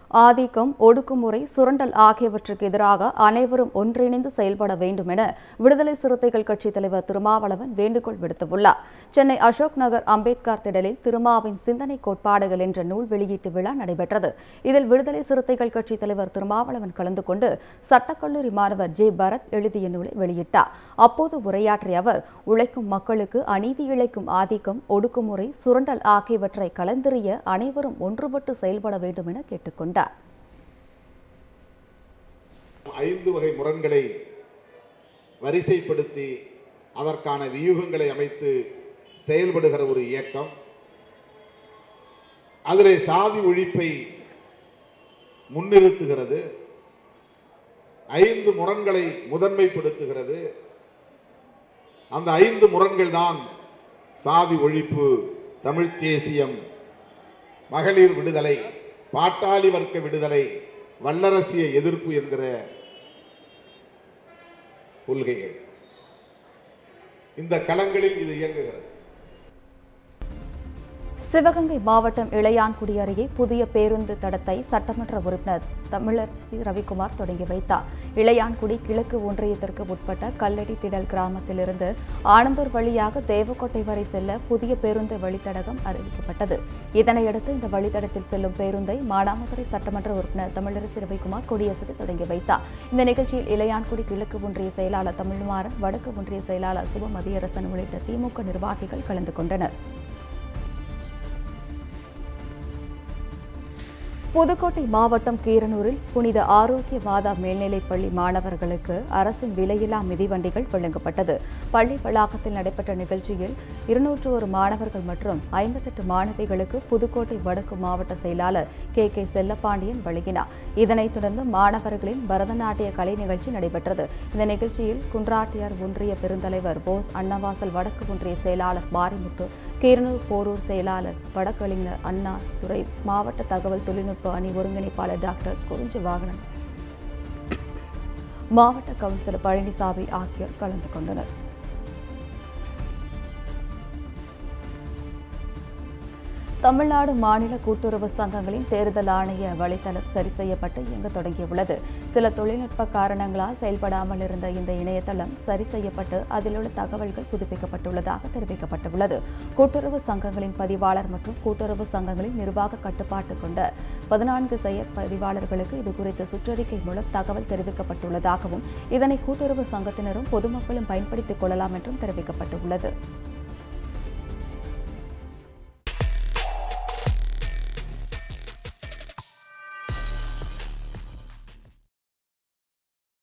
ஆதிக்கம் ஒடுக்குமுறை சுரண்டல் ஆகியவற்றுக்கு எதிராக அனைவரும் ஒன்றிணைந்து செயல்பட வேண்டும் என விடுதலை சிறுத்தைகள் கட்சித் தலைவர் திருமாவளவன் வேண்டுகோள் விடுத்துள்ளார் சென்னை அசோக் நகர் அம்பேத்கர் திடலில் திருமாவின் சிந்தனை கோட்பாடுகள் என்ற நூல் வெளியீட்டு விழா நடைபெற்றது இதில் விடுதலை சிறுத்தைகள் கட்சித் தலைவர் திருமாவளவன் கலந்து கொண்டு சட்டக்கல்லூரி மாணவர் ஜே பரத் எழுதிய நூலை வெளியிட்டார் அப்போது உரையாற்றிய அவர் உழைக்கும் மக்களுக்கு அநீதி இழைக்கும் ஆதிக்கம் ஒடுக்குமுறை சுரண்டல் ஆகியவற்றை கலந்தெறிய அனைவரும் ஒன்றுபட்டு செயல்பட வேண்டும் என கேட்டுக்கொண்டார் ஐந்து வகை முரண்களை வரிசைப்படுத்தி அதற்கான வியூகங்களை அமைத்து செயல்படுகிற ஒரு இயக்கம் அதிலே சாதி ஒழிப்பை முன்னிறுத்துகிறது ஐந்து முரண்களை முதன்மைப்படுத்துகிறது அந்த ஐந்து முரண்கள் தான் சாதி ஒழிப்பு தமிழ் தேசியம் மகளிர் விடுதலை பாட்டாளி வர்க்க விடுதலை வல்லரசிய எதிர்ப்பு என்கிற கொள்கைகள் இந்த களங்களில் இது இயங்குகிறது சிவகங்கை மாவட்டம் இளையான்குடி அருகே புதிய பேருந்து தடத்தை சட்டமன்ற உறுப்பினர் தமிழரசி ரவிக்குமார் தொடங்கி வைத்தார் இளையான்குடி கிழக்கு ஒன்றியத்திற்கு உட்பட்ட கல்லடி திடல் கிராமத்திலிருந்து ஆனந்தூர் வழியாக தேவக்கோட்டை வரை செல்ல புதிய பேருந்து வழித்தடகம் அறிவிக்கப்பட்டது இதனையடுத்து இந்த வழித்தடத்தில் செல்லும் பேருந்தை மானாமதுரை சட்டமன்ற உறுப்பினர் தமிழரசி ரவிக்குமார் கொடியசைத்து தொடங்கி வைத்தார் இந்த நிகழ்ச்சியில் இளையான்குடி கிழக்கு ஒன்றிய செயலாளர் தமிழ்மாறன் வடக்கு ஒன்றிய செயலாளர் சுபமதியரசன் உள்ளிட்ட திமுக நிர்வாகிகள் கலந்து கொண்டனர் புதுக்கோட்டை மாவட்டம் கீரனூரில் புனித ஆரோக்கிய மாதா மேல்நிலைப் பள்ளி மாணவர்களுக்கு அரசின் விலையில்லா மிதிவண்டிகள் வழங்கப்பட்டது பள்ளி வளாகத்தில் நடைபெற்ற நிகழ்ச்சியில் இருநூற்று ஒரு மாணவர்கள் மற்றும் ஐம்பத்தெட்டு மாணவிகளுக்கு புதுக்கோட்டை வடக்கு மாவட்ட செயலாளர் கே கே செல்லப்பாண்டியன் வழங்கினார் இதனைத் தொடர்ந்து மாணவர்களின் பரதநாட்டிய கலை நிகழ்ச்சி நடைபெற்றது இந்த நிகழ்ச்சியில் குன்றாட்டியார் ஒன்றிய பெருந்தலைவர் போஸ் அன்னவாசல் வடக்கு ஒன்றிய செயலாளர் மாரிமுத்து கீரனூர் போரூர் செயலாளர் வடக்கலைஞர் அண்ணா துறை மாவட்ட தகவல் தொழில்நுட்ப அணி ஒருங்கிணைப்பாளர் டாக்டர் குறிஞ்சி வாகனன் மாவட்ட கவுன்சிலர் பழனிசாமி ஆகியோர் கலந்து கொண்டனர் தமிழ்நாடு மாநில கூட்டுறவு சங்கங்களின் தேர்தல் ஆணைய வலைத்தளம் சரி செய்யப்பட்டு இயங்க தொடங்கியுள்ளது சில தொழில்நுட்ப காரணங்களால் செயல்படாமல் இருந்த இந்த இணையதளம் சரி செய்யப்பட்டு அதில் உள்ள தகவல்கள் புதுப்பிக்கப்பட்டுள்ளதாக தெரிவிக்கப்பட்டுள்ளது கூட்டுறவு சங்கங்களின் பதிவாளர் மற்றும் கூட்டுறவு சங்கங்களின் நிர்வாக கட்டுப்பாட்டு கொண்ட பதினான்கு செயற் பதிவாளர்களுக்கு இதுகுறித்து சுற்றறிக்கை மூலம் தகவல் தெரிவிக்கப்பட்டுள்ளதாகவும் இதனை கூட்டுறவு சங்கத்தினரும் பொதுமக்களும் பயன்படுத்திக் கொள்ளலாம் என்றும் தெரிவிக்கப்பட்டுள்ளது